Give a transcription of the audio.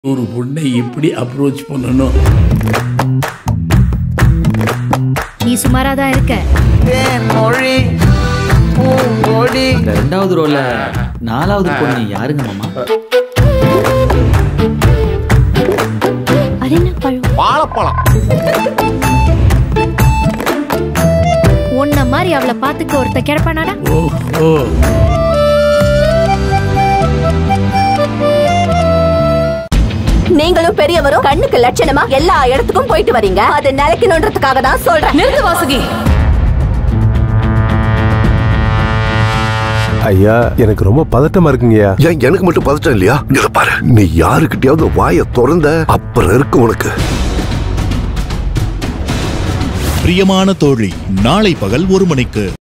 ஒரு பொண்ணை எப்படி அப்ரோச் பண்ணணும் நீ சுமாரா தான் இருக்க மொழி பூங்கொடி இந்த ரெண்டாவது ரோல நாலாவது பொண்ணு யாருங்க மாமா அது என்ன பழம் வாழைப்பழம் உன்ன மாதிரி அவளை பாத்துக்க ஒருத்த கிடப்பானாடா ஓ ஓ நீங்களும் பெரியவரும் கண்ணுக்கு லட்சணமா எல்லா இடத்துக்கும் போயிட்டு வரீங்க அது நிலைக்கணுன்றதுக்காக தான் சொல்றேன் நிறுத்து வாசுகி ஐயா எனக்கு ரொம்ப பதட்டமா இருக்குங்கய்யா ஏன் எனக்கு மட்டும் பதட்டம் இல்லையா இங்க பாரு நீ யாருக்கிட்டயாவது வாயை திறந்த அப்புறம் இருக்கு உனக்கு பிரியமான தோழி நாளை பகல் ஒரு மணிக்கு